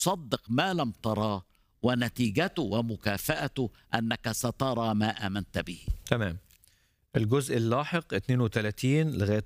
صدق ما لم تراه ونتيجته ومكافأته أنك سترى ما آمنت به تمام الجزء اللاحق 32 لغاية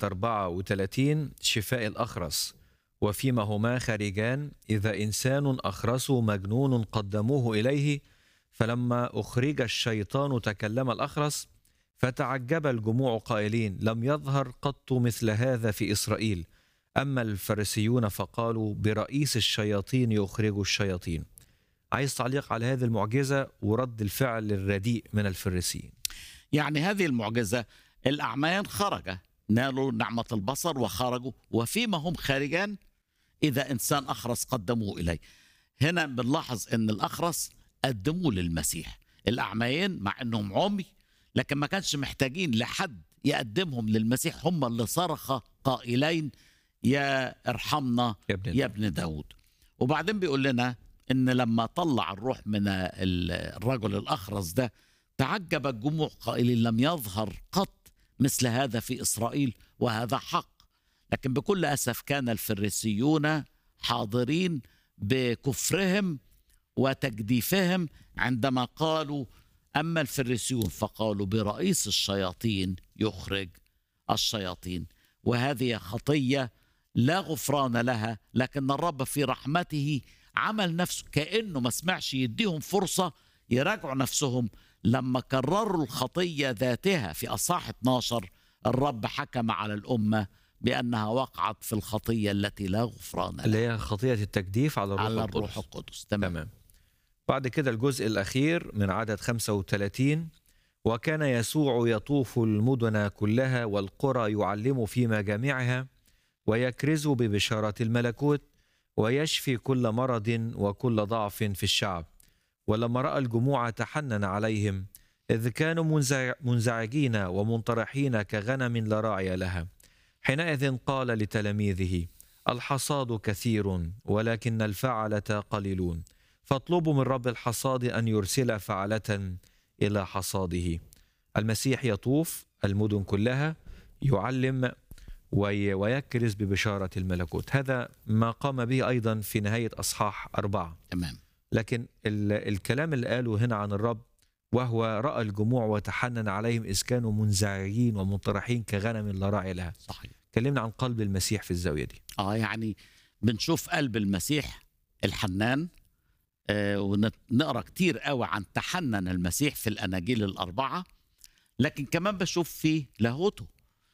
34 شفاء الأخرس وفيما هما خارجان إذا إنسان أخرس مجنون قدموه إليه فلما أخرج الشيطان تكلم الأخرس فتعجب الجموع قائلين لم يظهر قط مثل هذا في إسرائيل أما الفريسيون فقالوا برئيس الشياطين يخرج الشياطين عايز تعليق على هذه المعجزة ورد الفعل الرديء من الفريسيين يعني هذه المعجزة الأعميان خرج نالوا نعمة البصر وخرجوا وفيما هم خارجان إذا إنسان أخرس قدموه إليه هنا بنلاحظ أن الأخرس قدموه للمسيح الأعميين مع أنهم عمي لكن ما كانش محتاجين لحد يقدمهم للمسيح هم اللي صرخ قائلين يا ارحمنا يا ابن يا ابن داود وبعدين بيقول لنا ان لما طلع الروح من ال- الرجل الاخرس ده تعجب الجموع قائلين لم يظهر قط مثل هذا في اسرائيل وهذا حق لكن بكل اسف كان الفريسيون حاضرين بكفرهم وتجديفهم عندما قالوا اما الفريسيون فقالوا برئيس الشياطين يخرج الشياطين وهذه خطيه لا غفران لها لكن الرب في رحمته عمل نفسه كانه ما سمعش يديهم فرصه يراجعوا نفسهم لما كرروا الخطيه ذاتها في اصحاح 12 الرب حكم على الامه بانها وقعت في الخطيه التي لا غفران اللي لها هي خطية التجديف على الروح على القدس. الروح القدس تمام تمام بعد كده الجزء الأخير من عدد 35 وكان يسوع يطوف المدن كلها والقرى يعلم في مجامعها ويكرز ببشارة الملكوت ويشفي كل مرض وكل ضعف في الشعب ولما رأى الجموع تحنن عليهم إذ كانوا منزع- منزعجين ومنطرحين كغنم لا راعي لها حينئذ قال لتلاميذه الحصاد كثير ولكن الفعلة قليلون فاطلبوا من رب الحصاد أن يرسل فعلة إلى حصاده المسيح يطوف المدن كلها يعلم وي- ويكرز ببشارة الملكوت هذا ما قام به أيضا في نهاية أصحاح أربعة تمام لكن ال- الكلام اللي قاله هنا عن الرب وهو رأى الجموع وتحنن عليهم إذ كانوا منزعجين ومنطرحين كغنم لا راعي لها صحيح كلمنا عن قلب المسيح في الزاوية دي اه يعني بنشوف قلب المسيح الحنان آه ونقرا كتير قوي عن تحنن المسيح في الاناجيل الاربعه لكن كمان بشوف فيه لاهوته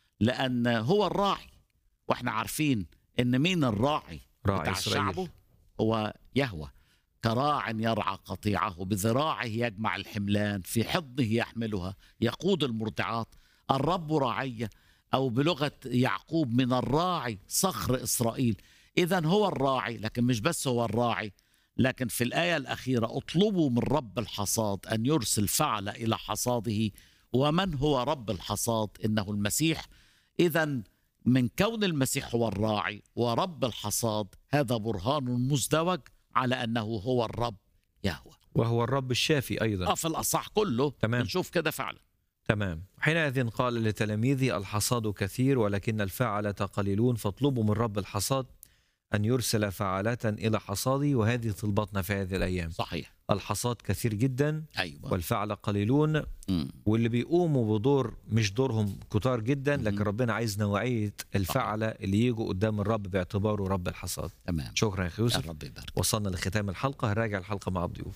لان هو الراعي واحنا عارفين ان مين الراعي راعي بتاع إسرائيل. شعبه هو يهوى كراع يرعى قطيعه بذراعه يجمع الحملان في حضنه يحملها يقود المرضعات الرب راعية أو بلغة يعقوب من الراعي صخر إسرائيل إذا هو الراعي لكن مش بس هو الراعي لكن في الآية الأخيرة اطلبوا من رب الحصاد أن يرسل فعل إلى حصاده ومن هو رب الحصاد إنه المسيح إذا من كون المسيح هو الراعي ورب الحصاد هذا برهان مزدوج على أنه هو الرب يهوى وهو الرب الشافي أيضا آه في الأصح كله تمام. نشوف كده فعلا تمام حينئذ قال لتلاميذه الحصاد كثير ولكن الفعلة قليلون فاطلبوا من رب الحصاد أن يرسل فعلة إلى حصادي وهذه طلبتنا في هذه الأيام صحيح الحصاد كثير جدا أيوة والفعل قليلون مم. واللي بيقوموا بدور مش دورهم كتار جدا لكن مهم. ربنا عايز نوعية الفعلة اللي يجوا قدام الرب باعتباره رب الحصاد تمام شكرا يا أخي يوسف الرب يبارك وصلنا لختام الحلقة هنراجع الحلقة مع الضيوف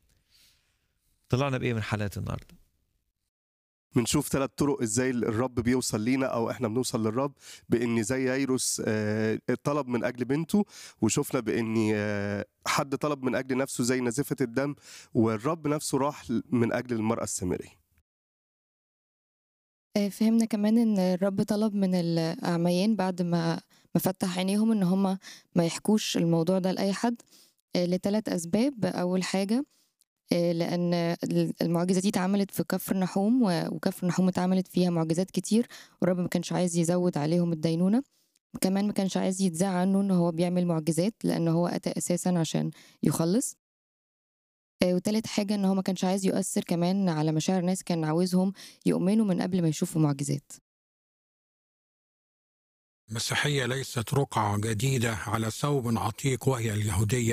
طلعنا بإيه من حلقات النهاردة بنشوف ثلاث طرق ازاي الرب بيوصل لينا او احنا بنوصل للرب بان زي ييروس آه، طلب من اجل بنته وشفنا بان آه، حد طلب من اجل نفسه زي نزفه الدم والرب نفسه راح من اجل المراه السامريه آه، فهمنا كمان ان الرب طلب من الاعميين بعد ما ما فتح عينيهم ان هم ما يحكوش الموضوع ده لاي حد آه، لثلاث اسباب اول حاجه آه، لان المعجزه دي اتعملت في كفر نحوم و- وكفر نحوم اتعملت فيها معجزات كتير والرب ما كانش عايز يزود عليهم الدينونه كمان ما كانش عايز يتذاع عنه ان هو بيعمل معجزات لان هو اتى اساسا عشان يخلص آه، وتالت حاجة إن هو ما كانش عايز يؤثر كمان على مشاعر ناس كان عاوزهم يؤمنوا من قبل ما يشوفوا معجزات المسيحية ليست رقعة جديدة على ثوب عتيق وهي اليهودية